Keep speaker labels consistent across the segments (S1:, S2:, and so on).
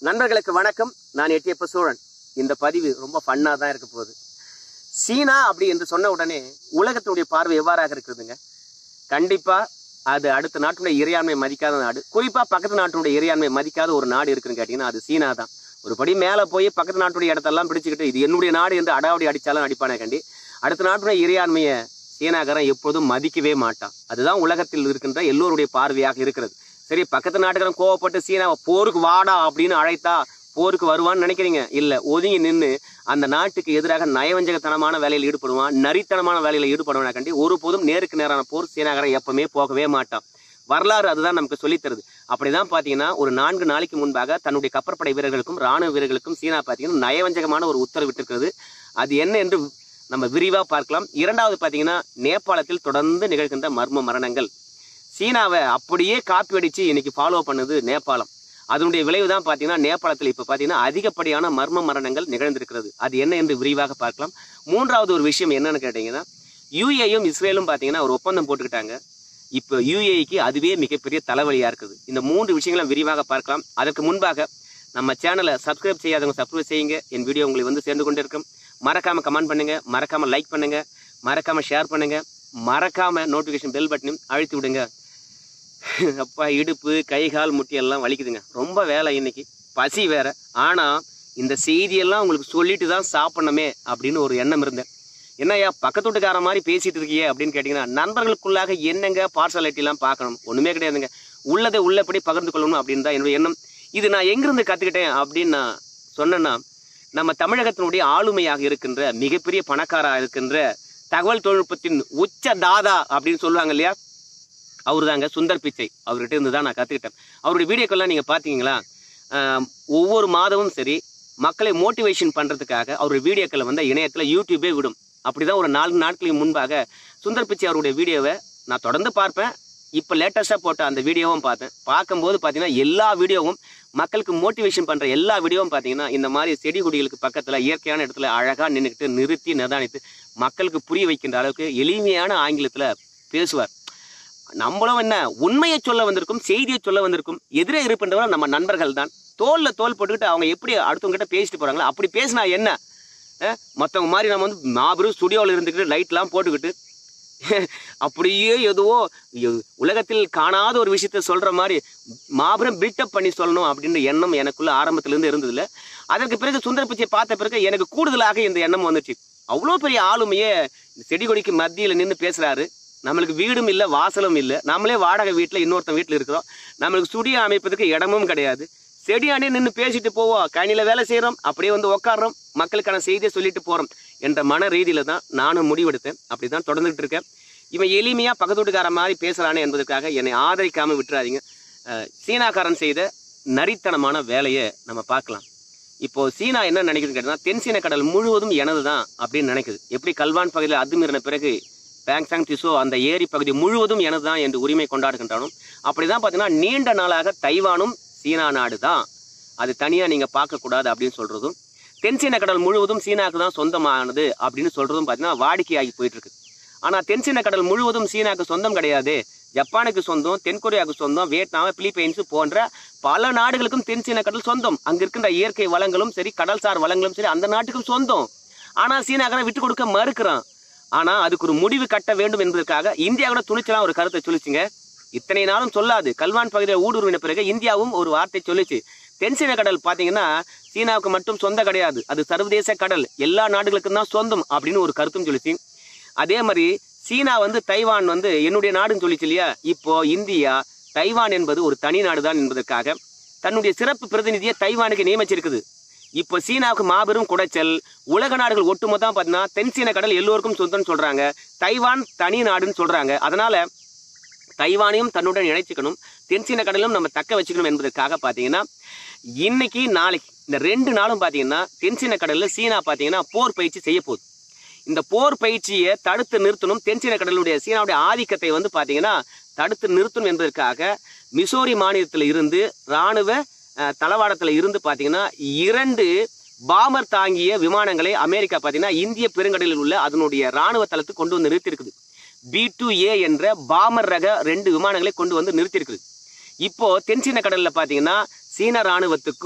S1: நண்பர்களுக்கு வணக்கம் நான் எட்டியப்ப சோழன் இந்த பதிவு ரொம்ப ஃபன்னாக தான் இருக்க போகுது சீனா அப்படி என்று சொன்ன உடனே உலகத்தினுடைய பார்வை எவ்வாறாக இருக்குதுங்க கண்டிப்பா அது அடுத்த நாட்டுடைய இறையாண்மை மதிக்காத நாடு குறிப்பா பக்கத்து நாட்டுடைய இறையாண்மை மதிக்காத ஒரு நாடு இருக்குன்னு கேட்டீங்கன்னா அது சீனா தான் ஒரு படி மேலே போய் பக்கத்து நாட்டுடைய இடத்தெல்லாம் பிடிச்சிக்கிட்டு இது என்னுடைய நாடு என்று அடாவடி அடிச்சாலும் அடிப்பானே கண்டி அடுத்த நாட்டுடைய இறையாண்மையை சீனாக்காரன் எப்போதும் மதிக்கவே மாட்டான் அதுதான் உலகத்தில் இருக்கின்ற எல்லோருடைய பார்வையாக இருக்கிறது சரி பக்கத்து நாட்டுக்காரன் கோவப்பட்டு சீனாவை போருக்கு வாடா அப்படின்னு அழைத்தா போருக்கு வருவான்னு நினைக்கிறீங்க இல்ல ஒதுங்கி நின்று அந்த நாட்டுக்கு எதிராக நயவஞ்சகத்தனமான வேலையில் ஈடுபடுவான் நரித்தனமான வேலையில் ஈடுபடுவான கண்டி ஒருபோதும் நேருக்கு நேரான போர் சீனாக்காரன் எப்பவுமே போகவே மாட்டான் வரலாறு அதுதான் நமக்கு சொல்லித் தருது அப்படிதான் பாத்தீங்கன்னா ஒரு நான்கு நாளைக்கு முன்பாக தன்னுடைய கப்பற்படை வீரர்களுக்கும் ராணுவ வீரர்களுக்கும் சீனா பாத்தீங்கன்னா நயவஞ்சகமான ஒரு உத்தரவு விட்டிருக்கிறது அது என்ன என்று நம்ம விரிவா பார்க்கலாம் இரண்டாவது பாத்தீங்கன்னா நேபாளத்தில் தொடர்ந்து நிகழ்கின்ற மர்ம மரணங்கள் சீனாவை அப்படியே காப்பி அடிச்சு இன்னைக்கு ஃபாலோ பண்ணுது நேபாளம் அதனுடைய விளைவு தான் பார்த்தீங்கன்னா நேபாளத்தில் இப்போ பார்த்தீங்கன்னா அதிகப்படியான மர்ம மரணங்கள் நிகழ்ந்திருக்கிறது அது என்ன என்று விரிவாக பார்க்கலாம் மூன்றாவது ஒரு விஷயம் என்னன்னு கேட்டீங்கன்னா யுஏயும் இஸ்ரேலும் பார்த்தீங்கன்னா ஒரு ஒப்பந்தம் போட்டுக்கிட்டாங்க இப்போ யுஏக்கு அதுவே மிகப்பெரிய தலைவலியா இருக்குது இந்த மூன்று விஷயங்களும் விரிவாக பார்க்கலாம் அதற்கு முன்பாக நம்ம சேனலை சப்ஸ்கிரைப் செய்யாதவங்க சப்ஸ்கிரைப் செய்யுங்க என் வீடியோ உங்களுக்கு வந்து சேர்ந்து கொண்டு இருக்கும் மறக்காம கமெண்ட் பண்ணுங்க மறக்காம லைக் பண்ணுங்க மறக்காம ஷேர் பண்ணுங்க மறக்காம நோட்டிஃபிகேஷன் பெல் பட்டனையும் அழுத்தி விடுங்க அப்பா இடுப்பு கை கால் முட்டி எல்லாம் வலிக்குதுங்க ரொம்ப வேலை இன்னைக்கு பசி வேற ஆனா இந்த செய்தியெல்லாம் உங்களுக்கு சொல்லிட்டு தான் சாப்பிடணுமே அப்படின்னு ஒரு எண்ணம் இருந்தேன் என்னய்யா பக்கத்து வீட்டுக்கார மாதிரி பேசிட்டு இருக்கியே அப்படின்னு கேட்டீங்கன்னா நண்பர்களுக்குள்ளாக என்னங்க பார்சாலிட்டி எல்லாம் பார்க்கணும் ஒண்ணுமே கிடையாதுங்க உள்ளதை உள்ளபடி பகிர்ந்து கொள்ளணும் அப்படின்னு தான் என்னுடைய எண்ணம் இது நான் எங்கிருந்து கத்துக்கிட்டேன் அப்படின்னு நான் சொன்னேன்னா நம்ம தமிழகத்தினுடைய ஆளுமையாக இருக்கின்ற மிகப்பெரிய பணக்காரா இருக்கின்ற தகவல் தொழில்நுட்பத்தின் உச்ச தாதா அப்படின்னு சொல்லுவாங்க இல்லையா அவர் தாங்க சுந்தர் பிச்சை அவர்கிட்ட இருந்து தான் நான் கற்றுக்கிட்டேன் அவருடைய வீடியோக்கெல்லாம் நீங்கள் பார்த்தீங்களா ஆஹ் ஒவ்வொரு மாதமும் சரி மக்களை மோட்டிவேஷன் பண்ணுறதுக்காக அவருடைய வீடியோக்களை வந்து இணையத்தில் யூடியூபே விடும் அப்படி தான் ஒரு நாலு நாட்களுக்கு முன்பாக சுந்தர் பிச்சை அவருடைய வீடியோவை நான் தொடர்ந்து பார்ப்பேன் இப்போ லேட்டஸ்ட்டாக போட்ட அந்த வீடியோவும் பார்த்தேன் பார்க்கும்போது பார்த்தீங்கன்னா எல்லா வீடியோவும் மக்களுக்கு மோட்டிவேஷன் பண்ணுற எல்லா வீடியோவும் பார்த்தீங்கன்னா இந்த மாதிரி செடி கொடிகளுக்கு பக்கத்தில் இயற்கையான இடத்துல அழகாக நின்றுக்கிட்டு நிறுத்தி நிதானித்து மக்களுக்கு புரிய வைக்கின்ற அளவுக்கு எளிமையான ஆங்கிலத்தில் பேசுவார் நம்மளும் என்ன உண்மையை சொல்ல வந்திருக்கும் செய்தியை சொல்ல வந்திருக்கும் எதிரே இருக்கின்றவர் நம்ம நண்பர்கள் தான் தோல்ல தோல் போட்டுக்கிட்டு அவங்க எப்படி அடுத்தவங்க கிட்ட பேசிட்டு போறாங்களோ அப்படி பேசினா என்ன அஹ், மத்தவங்க மாதிரி நம்ம வந்து மாபெரும் ஸ்டுடியோவில் இருந்துக்கிட்டு லைட்லாம் போட்டுக்கிட்டு அப்படியே எதுவோ எ- உலகத்தில் காணாத ஒரு விஷயத்த சொல்ற மாதிரி மாபெரும் பில்டப் பண்ணி சொல்லணும் அப்படின்ற எண்ணம் எனக்குள்ள ஆரம்பத்துல இருந்து இருந்ததுல அதற்கு பிறகு சுந்தர பிச்சை பார்த்த பிறகு எனக்கு கூடுதலாக இந்த எண்ணம் வந்துச்சு அவ்வளோ பெரிய ஆளுமையே இந்த செடி கொடிக்கு மத்தியில் நின்று பேசுறாரு நம்மளுக்கு வீடும் இல்லை வாசலும் இல்லை நம்மளே வாடகை வீட்டில் இன்னொருத்தன் வீட்டில் இருக்கிறோம் நம்மளுக்கு ஸ்டுடியோ அமைப்பதற்கு இடமும் கிடையாது செடியானே நின்று பேசிட்டு போவோம் கணினியில் வேலை செய்கிறோம் அப்படியே வந்து உட்காடுறோம் மக்களுக்கான செய்தியை சொல்லிட்டு போகிறோம் என்ற மன ரீதியில தான் நானும் முடிவெடுத்தேன் அப்படி தான் தொடர்ந்துட்டு இருக்கேன் இவன் எளிமையாக பக்கத்து வீட்டுக்கார மாதிரி பேசுகிறானே என்பதற்காக என்னை ஆதரிக்காமல் விட்டுறாதீங்க அஹ், சீனாக்காரன் செய்த நரித்தனமான வேலையை நம்ம பார்க்கலாம் இப்போ சீனா என்ன நினைக்குதுன்னு கேட்டா தென் சீன கடல் முழுவதும் எனது தான் அப்படின்னு நினைக்குது எப்படி கல்வான் பகுதியில் அத்துமீறின பிறகு பேங்சாங் திசோ அந்த ஏரி பகுதி முழுவதும் எனது தான் என்று உரிமை கொண்டாடுகின்றானோ அப்படிதான் பார்த்தீங்கன்னா நீண்ட நாளாக தைவானும் சீனா நாடு தான் அது தனியாக நீங்கள் பார்க்கக்கூடாது அப்படின்னு சொல்கிறதும் தென் சீன கடல் முழுவதும் சீனாவுக்கு தான் சொந்தமானது அப்படின்னு சொல்கிறதும் பார்த்தீங்கன்னா வாடிக்கையாகி போயிட்டு இருக்கு ஆனால் தென் சீன கடல் முழுவதும் சீனாவுக்கு சொந்தம் கிடையாது ஜப்பானுக்கு சொந்தம் தென்கொரியாவுக்கு சொந்தம் வியட்நாம் பிலிப்பைன்ஸ் போன்ற பல நாடுகளுக்கும் தென் சீன கடல் சொந்தம் அங்க இருக்கின்ற இயற்கை வளங்களும் சரி கடல்சார் வளங்களும் சரி அந்த நாட்டுக்கும் சொந்தம் ஆனா சீனாக்காரன் விட்டு கொடுக்க மறுக்கிறான் ஆனா அதுக்கு ஒரு முடிவு கட்ட வேண்டும் என்பதற்காக இந்தியா கூட துணிச்சலாம் ஒரு கருத்தை சொல்லிச்சுங்க இத்தனை நாளும் சொல்லாது கல்வான் பகுதியில் ஊடுருவின பிறகு இந்தியாவும் ஒரு வார்த்தை சொல்லிச்சு தென்சீன கடல் பாத்தீங்கன்னா சீனாவுக்கு மட்டும் சொந்த கிடையாது அது சர்வதேச கடல் எல்லா நாடுகளுக்கும் தான் சொந்தம் அப்படின்னு ஒரு கருத்தும் சொல்லிச்சு அதே மாதிரி சீனா வந்து தைவான் வந்து என்னுடைய நாடுன்னு சொல்லிச்சு இல்லையா இப்போ இந்தியா தைவான் என்பது ஒரு தனி நாடுதான் என்பதற்காக தன்னுடைய சிறப்பு பிரதிநிதியை தைவானுக்கு நியமிச்சிருக்குது இப்போ சீனாவுக்கு மாபெரும் குடைச்சல் உலக நாடுகள் ஒட்டுமொத்தம் பார்த்தீங்கன்னா தென் சீன கடல் எல்லோருக்கும் சொந்தம்னு சொல்றாங்க தைவான் தனி நாடுன்னு சொல்றாங்க அதனால தைவானையும் தன்னுடன் இணைச்சிக்கணும் தென் சீன கடலும் நம்ம தக்க வச்சுக்கணும் என்பதற்காக பார்த்தீங்கன்னா இன்னைக்கு நாளைக்கு இந்த ரெண்டு நாளும் பார்த்தீங்கன்னா தென் சீன கடல்ல சீனா பார்த்தீங்கன்னா போர் பயிற்சி செய்ய போகுது இந்த போர் பயிற்சியை தடுத்து நிறுத்தணும் தென் சீன கடலுடைய சீனாவுடைய ஆதிக்கத்தை வந்து பார்த்தீங்கன்னா தடுத்து நிறுத்தணும் என்பதற்காக மிசோரி மாநிலத்தில் இருந்து ராணுவ அஹ், தளவாடத்தில் இருந்து பார்த்தீங்கன்னா இரண்டு பாமர் தாங்கிய விமானங்களை அமெரிக்கா பார்த்தீங்கன்னா இந்திய பெருங்கடலில் உள்ள அதனுடைய ராணுவ தளத்துக்கு கொண்டு வந்து நிறுத்தியிருக்குது பி டூ ஏ என்ற பாமர் ரக ரெண்டு விமானங்களை கொண்டு வந்து நிறுத்தியிருக்குது இப்போ தென்சீன கடல்ல பாத்தீங்கன்னா சீன ராணுவத்துக்கும்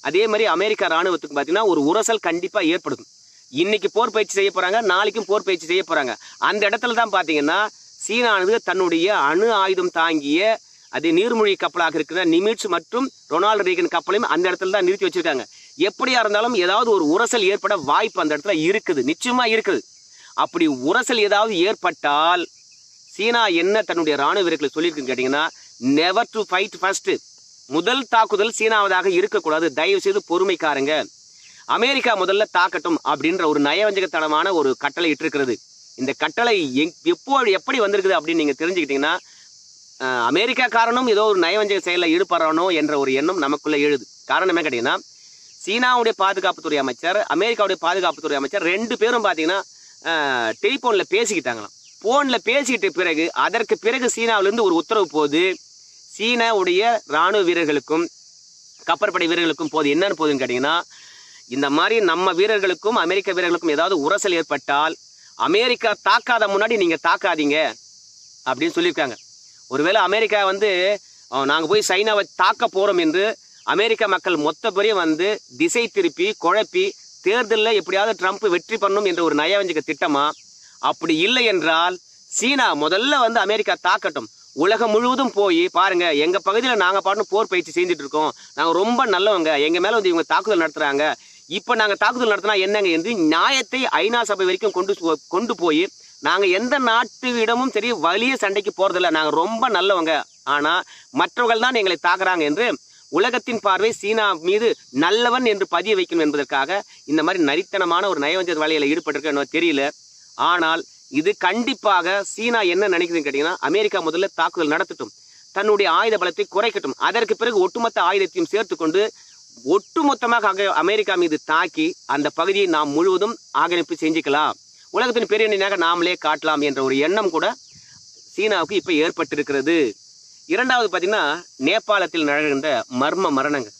S1: அதே மாதிரி அமெரிக்கா ராணுவத்துக்கு பார்த்தீங்கன்னா ஒரு உரசல் கண்டிப்பாக ஏற்படும் இன்னைக்கு போர் பயிற்சி செய்ய போறாங்க நாளைக்கும் போர் பயிற்சி செய்ய போறாங்க அந்த இடத்துல தான் பார்த்தீங்கன்னா சீனானது தன்னுடைய அணு ஆயுதம் தாங்கிய அது நீர்மூழ்கி கப்பலாக இருக்கிற நிமிட்ஸ் மற்றும் ரொனால்டு ரீகன் கப்பலையும் அந்த இடத்துல தான் நிறுத்தி வச்சிருக்காங்க எப்படியா இருந்தாலும் ஏதாவது ஒரு உரசல் ஏற்பட வாய்ப்பு அந்த இடத்துல இருக்குது நிச்சயமா இருக்குது அப்படி உரசல் ஏதாவது ஏற்பட்டால் சீனா என்ன தன்னுடைய ராணுவ வீரர்களை சொல்லியிருக்குன்னு கேட்டீங்கன்னா நெவர் டு ஃபைட் ஃபர்ஸ்ட் முதல் தாக்குதல் சீனாவதாக இருக்கக்கூடாது தயவு செய்து பொறுமைக்காரங்க அமெரிக்கா முதல்ல தாக்கட்டும் அப்படின்ற ஒரு நயவஞ்சகத்தனமான ஒரு கட்டளை இட்டிருக்கிறது இந்த கட்டளை எங்- எப்போ எப்படி வந்திருக்குது அப்படின்னு நீங்க தெரிஞ்சுக்கிட்டீங்கன்னா அஹ், அமெரிக்கா காரணம் ஏதோ ஒரு நயவஞ்சக செயலில் ஈடுபடுறானோ என்ற ஒரு எண்ணம் நமக்குள்ள எழுது காரணமே கேட்டீங்கன்னா சீனாவுடைய பாதுகாப்புத்துறை அமைச்சர் அமெரிக்காவுடைய பாதுகாப்புத்துறை அமைச்சர் ரெண்டு பேரும் பார்த்தீங்கன்னா டெலிஃபோனில் பேசிக்கிட்டாங்களாம் ஃபோனில் பேசிக்கிட்ட பிறகு அதற்கு பிறகு சீனாவிலிருந்து ஒரு உத்தரவு போகுது சீனாவுடைய ராணுவ வீரர்களுக்கும் கப்பற்படை வீரர்களுக்கும் போது என்னன்னு போகுதுன்னு கேட்டிங்கன்னா இந்த மாதிரி நம்ம வீரர்களுக்கும் அமெரிக்க வீரர்களுக்கும் ஏதாவது உரசல் ஏற்பட்டால் அமெரிக்கா தாக்காத முன்னாடி நீங்கள் தாக்காதீங்க அப்படின்னு சொல்லியிருக்காங்க ஒருவேளை அமெரிக்கா வந்து நாங்கள் போய் சைனாவை தாக்க போகிறோம் என்று அமெரிக்க மக்கள் மொத்த பேரையும் வந்து திசை திருப்பி குழப்பி தேர்தலில் எப்படியாவது ட்ரம்ப் வெற்றி பண்ணணும் என்ற ஒரு நயவஞ்சக திட்டமா அப்படி இல்லை என்றால் சீனா முதல்ல வந்து அமெரிக்கா தாக்கட்டும் உலகம் முழுவதும் போய் பாருங்க எங்க பகுதியில் நாங்க பாட்டு போர் பயிற்சி செஞ்சுட்டு இருக்கோம் நாங்க ரொம்ப நல்லவங்க எங்க மேல வந்து இவங்க தாக்குதல் நடத்துறாங்க இப்ப நாங்க தாக்குதல் நடத்தினா என்னங்க என்று நியாயத்தை ஐநா சபை வரைக்கும் கொண்டு போ- கொண்டு போய் நாங்க எந்த நாட்டுவிடமும் சரி வலிய சண்டைக்கு போறதில்ல நாங்க ரொம்ப நல்லவங்க ஆனா மற்றவர்கள் தான் எங்களை தாக்குறாங்க என்று உலகத்தின் பார்வை சீனா மீது நல்லவன் என்று பதிய வைக்கணும் என்பதற்காக இந்த மாதிரி நரித்தனமான ஒரு நயவஞ்ச வேலையில ஈடுபட்டிருக்க தெரியல ஆனால் இது கண்டிப்பாக சீனா என்ன நினைக்குதுன்னு கேட்டீங்கன்னா அமெரிக்கா முதல்ல தாக்குதல் நடத்தட்டும் தன்னுடைய ஆயுத பலத்தை குறைக்கட்டும் அதற்கு பிறகு ஒட்டுமொத்த ஆயுதத்தையும் சேர்த்து கொண்டு ஒட்டுமொத்தமாக அக- அமெரிக்கா மீது தாக்கி அந்த பகுதியை நாம் முழுவதும் ஆக்கிரமிப்பு செஞ்சுக்கலாம் உலகத்தின் பெரிய எண்ணியாக நாமளே காட்டலாம் என்ற ஒரு எண்ணம் கூட சீனாவுக்கு இப்ப ஏற்பட்டிருக்கிறது இரண்டாவது பார்த்தீங்கன்னா நேபாளத்தில் நடக்கின்ற மர்ம மரணங்கள்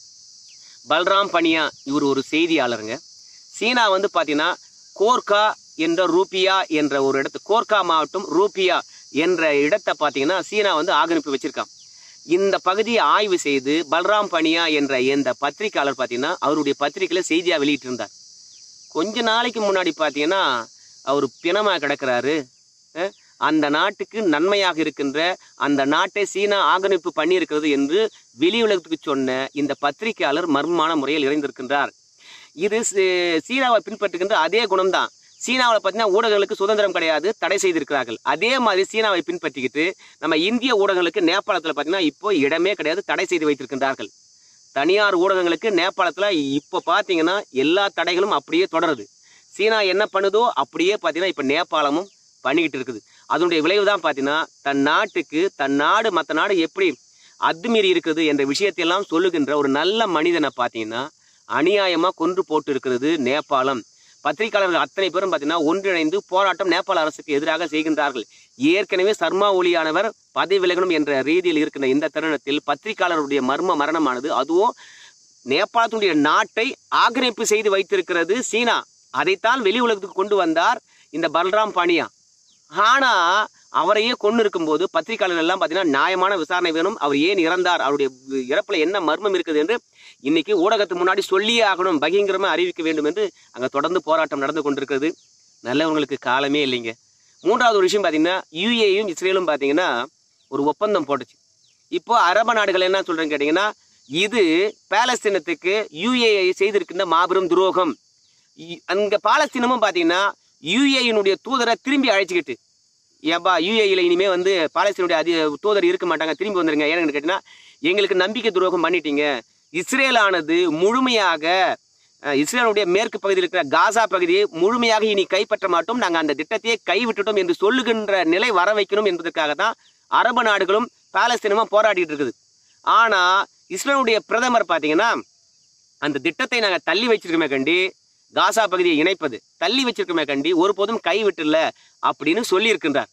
S1: பல்ராம் பனியா இவர் ஒரு செய்தியாளருங்க சீனா வந்து பார்த்தீங்கன்னா கோர்கா என்ற ரூபியா என்ற ஒரு இடத்து கோர்கா மாவட்டம் ரூபியா என்ற இடத்தை பார்த்தீங்கன்னா சீனா வந்து ஆக்கிரமிப்பு வச்சிருக்கான் இந்த பகுதியை ஆய்வு செய்து பல்ராம் பனியா என்ற இந்த பத்திரிகையாளர் பார்த்தீங்கன்னா அவருடைய பத்திரிகையில செய்தியா வெளியிட்டிருந்தார் கொஞ்ச நாளைக்கு முன்னாடி பார்த்தீங்கன்னா அவர் பிணமா கிடக்கிறாரு அஹ், அந்த நாட்டுக்கு நன்மையாக இருக்கின்ற அந்த நாட்டை சீனா ஆக்கிரமிப்பு பண்ணியிருக்கிறது என்று வெளி உலகத்துக்கு சொன்ன இந்த பத்திரிகையாளர் மர்மமான முறையில் இறைந்திருக்கின்றார் இது சீ- சீனாவை பின்பற்றுகின்ற அதே குணம்தான் சீனாவில் பார்த்தீங்கன்னா ஊடகங்களுக்கு சுதந்திரம் கிடையாது தடை செய்திருக்கிறார்கள் அதே மாதிரி சீனாவை பின்பற்றிக்கிட்டு நம்ம இந்திய ஊடகங்களுக்கு நேபாளத்தில் பார்த்தீங்கன்னா இப்போ இடமே கிடையாது தடை செய்து வைத்திருக்கின்றார்கள் தனியார் ஊடகங்களுக்கு நேபாளத்தில் இப்போ பார்த்தீங்கன்னா எல்லா தடைகளும் அப்படியே தொடருது சீனா என்ன பண்ணுதோ அப்படியே பார்த்தீங்கன்னா இப்போ நேபாளமும் பண்ணிக்கிட்டு இருக்குது அதனுடைய விளைவு தான் பார்த்தீங்கன்னா தன் நாட்டுக்கு தன் நாடு மற்ற நாடு எப்படி அத்துமீறி இருக்குது என்ற விஷயத்தையெல்லாம் சொல்லுகின்ற ஒரு நல்ல மனிதனை பார்த்தீங்கன்னா அநியாயமாக கொன்று போட்டு இருக்கிறது நேபாளம் பத்திரிகையாளர்கள் அத்தனை பேரும் பார்த்தீங்கன்னா ஒன்றிணைந்து போராட்டம் நேபாள அரசுக்கு எதிராக செய்கின்றார்கள் ஏற்கனவே சர்மா ஒலியானவர் பதவி விலகணும் என்ற ரீதியில் இருக்கின்ற இந்த தருணத்தில் பத்திரிகையாளருடைய மர்ம மரணமானது அதுவும் நேபாளத்தினுடைய நாட்டை ஆக்கிரமிப்பு செய்து வைத்திருக்கிறது சீனா அதைத்தான் வெளி உலகத்துக்கு கொண்டு வந்தார் இந்த பல்ராம் பானியா ஆனா அவரையே கொண்டு இருக்கும்போது பத்திரிகையாளர்கள் எல்லாம் பார்த்தீங்கன்னா நியாயமான விசாரணை வேணும் அவர் ஏன் இறந்தார் அவருடைய இறப்புல என்ன மர்மம் இருக்குது என்று இன்னைக்கு ஊடகத்துக்கு முன்னாடி சொல்லியே ஆகணும் பகிங்கரமா அறிவிக்க வேண்டும் என்று அங்க தொடர்ந்து போராட்டம் நடந்து கொண்டிருக்கிறது நல்லவங்களுக்கு காலமே இல்லைங்க மூன்றாவது ஒரு விஷயம் பார்த்தீங்கன்னா யுஏயும் இஸ்ரேலும் பார்த்தீங்கன்னா ஒரு ஒப்பந்தம் போட்டுச்சு இப்போ அரபு நாடுகள் என்ன சொல்றேன்னு கேட்டீங்கன்னா இது பாலஸ்தீனத்துக்கு யுஏஐ செய்திருக்கின்ற மாபெரும் துரோகம் இ- அங்க பாலஸ்தீனமும் பார்த்தீங்கன்னா யுஏயினுடைய தூதரை திரும்பி அழைச்சிக்கிட்டு ஏன்பா யுஏஇல இனிமே வந்து பாலஸ்தீனுடைய அதி தூதர் இருக்க மாட்டாங்க திரும்பி வந்துருங்க ஏன்னு கேட்டீங்கன்னா எங்களுக்கு நம்பிக்கை துரோகம் பண்ணிட்டீங்க இஸ்ரேலானது முழுமையாக அஹ், இஸ்ரேலுடைய மேற்கு பகுதியில் இருக்கிற காசா பகுதியை முழுமையாக இனி கைப்பற்ற மாட்டோம் நாங்கள் அந்த திட்டத்தையே கைவிட்டுட்டோம் என்று சொல்லுகின்ற நிலை வர வைக்கணும் என்பதற்காக தான் அரபு நாடுகளும் பாலஸ்தீனமும் போராடிட்டு இருக்குது ஆனா இஸ்ரேலுடைய பிரதமர் பார்த்தீங்கன்னா அந்த திட்டத்தை நாங்கள் தள்ளி வச்சிருக்கோமே கண்டி காசா பகுதியை இணைப்பது தள்ளி வச்சிருக்கோமே கண்டி ஒருபோதும் கைவிட்டுல அப்படின்னு சொல்லியிருக்கின்றார்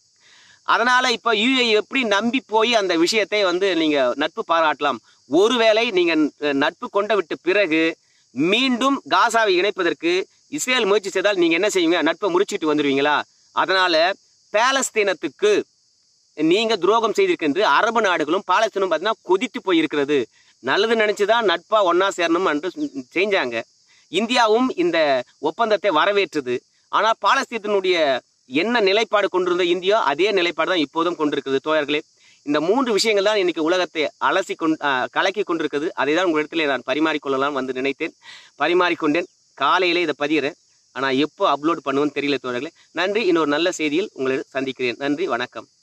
S1: அதனால இப்ப யுஏ எப்படி நம்பி போய் அந்த விஷயத்தை வந்து நீங்க நட்பு பாராட்டலாம் ஒருவேளை நீங்க அஹ், நட்பு கொண்ட விட்ட பிறகு மீண்டும் காசாவை இணைப்பதற்கு இஸ்ரேல் முயற்சி செய்தால் நீங்க என்ன செய்வீங்க நட்பை முறிச்சிட்டு வந்துடுவீங்களா அதனால பாலஸ்தீனத்துக்கு நீங்க துரோகம் செய்திருக்கின்ற அரபு நாடுகளும் பாலஸ்தீனும் பார்த்தீங்கன்னா கொதித்து போயிருக்கிறது நல்லது நினைச்சுதான் நட்பா ஒன்னா சேரணும் என்று செஞ்சாங்க இந்தியாவும் இந்த ஒப்பந்தத்தை வரவேற்றது ஆனால் பாலஸ்தீனத்தினுடைய என்ன நிலைப்பாடு கொண்டிருந்த இந்தியா அதே நிலைப்பாடு தான் இப்போதும் கொண்டிருக்கிறது தோழர்களே இந்த மூன்று விஷயங்கள் தான் இன்னைக்கு உலகத்தை அலசி கொண் ஆஹ் கலக்கி கொண்டிருக்கிறது அதை தான் உங்களிடத்தில் நான் பரிமாறிக்கொள்ளலாம் வந்து நினைத்தேன் பரிமாறிக்கொண்டேன் காலையிலே இதை பதிகிறேன் ஆனால் எப்போ அப்லோட் பண்ணுவேன்னு தெரியல தோழர்களே நன்றி இன்னொரு நல்ல செய்தியில் உங்களை சந்திக்கிறேன் நன்றி வணக்கம்